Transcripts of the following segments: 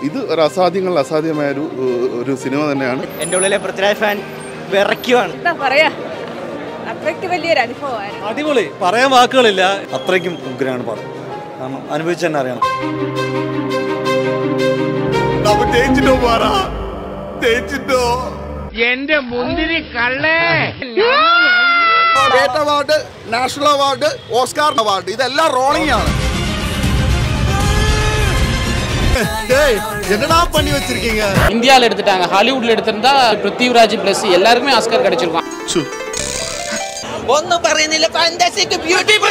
ഇത് ഒരു അസാധ്യങ്ങളിൽ അസാധ്യമായ ഒരു ഒരു സിനിമ തന്നെയാണ് എൻ്റെ ഉള്ളിലെ പൃഥ്വിരാജ് ഫാൻ വിറയ്ക്കുവാണ് എന്താ പറയാ അത്രയ്ക്ക് വലിയൊരു അനുഭവമായിരുന്നു അടിപൊളി പറയാൻ വാക്കുകളില്ല അത്രയ്ക്കും ഉഗ്രനാണ് പടം കാരണം അനുഭവിച്ച് തന്നെ അറിയണം എന്റെ മുന്തിരി കള്ളേ state award national award Oscar award ഇതെല്ലാം റോളിംഗ് ആണ് என்னடா பண்ணி வச்சிருக்கீங்க இந்தியாவில் எடுத்துட்டாங்க ஹாலிவுட்ல எடுத்திருந்தா பிருத்திவிராஜ் பிளஸ் எல்லாருக்குமே ஆஸ்கர் கிடைச்சிருக்கும் ഒന്നും പറയുന്നില്ല ഫാന്റാസ്റ്റിക് ബ്യൂട്ടിഫുൾ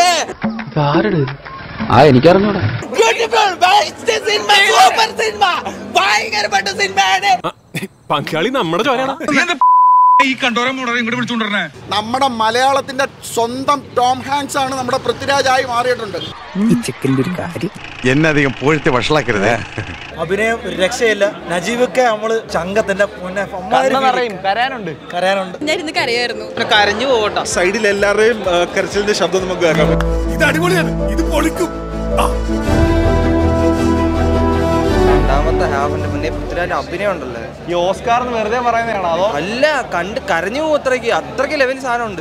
ആ എനിക്കറിഞ്ഞൂടാ ബ്യൂട്ടിഫുൾ സിനിമ സൂപ്പർ സിനിമ ഭയങ്കരപ്പെട്ട സിനിമയാണ് പങ്കാളി നമ്മുടെ ചോരയാണ് ഈ കണ്ടോരം മുടങ്ങി ഇങ്ങോട്ട് വിളിച്ചോണ്ടിരണേ നമ്മുടെ മലയാളത്തിന്റെ സ്വന്തം ടോം ഹാങ്സ് ആണ് നമ്മുടെ പൃഥ്വിരാജായി മാറിയിട്ടുണ്ട് എന്നെ അധികം പൂഴ്ത്തി വഷളാക്കരുതേ അഭിനയം ഒരു രക്ഷയില്ല നജീബൊക്കെ നമ്മള് ചങ്കത്തിന്റെ മുന്നേ കരാനുണ്ട് കരയാനുണ്ട് ഞാൻ ഇന്ന് കരയായിരുന്നു കരഞ്ഞു പോകട്ടോ സൈഡിൽ എല്ലാവരുടെയും കരച്ചിലിന്റെ ശബ്ദം നമുക്ക് കേൾക്കാം ഇത് അടിപൊളിയാണ് ഇത് പൊളിക്കും രണ്ടാമത്തെ ഹാഫിന്റെ മുന്നേ പൃഥ്വിരാജ് അഭിനയം ഉണ്ടല്ലോ ഈ ഓസ്കാർ എന്ന് വെറുതെ പറയുന്നതാണോ അതോ അല്ല കണ്ട് കരഞ്ഞു പോകും അത്രയ്ക്ക് അത്രയ്ക്ക് ലെവൽ സാധനം ഉണ്ട്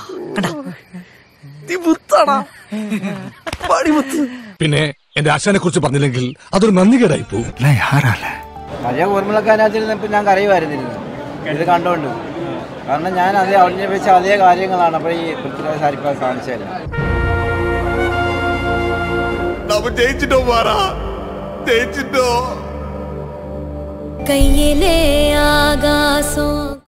പിന്നെ എന്റെ ആശാനെ കുറിച്ച് പറഞ്ഞില്ലെങ്കിൽ അതൊരു നന്ദി കേടായി പോകും പഴയ ഓർമ്മകളൊക്കെ ഞാൻ കരയുമായിരുന്നില്ല ഇത് കണ്ടോണ്ട് കാരണം ഞാൻ അതേ അവിടെ വെച്ച അതേ കാര്യങ്ങളാണ് അപ്പോൾ ഈ പൃഥ്വിരാജ് സാരിപ്പ കാണിച്ചത് ജയിച്ചിട്ടോ മാറാ ജയിച്ചിട്ടോ കയ്യിലെ ആകാശം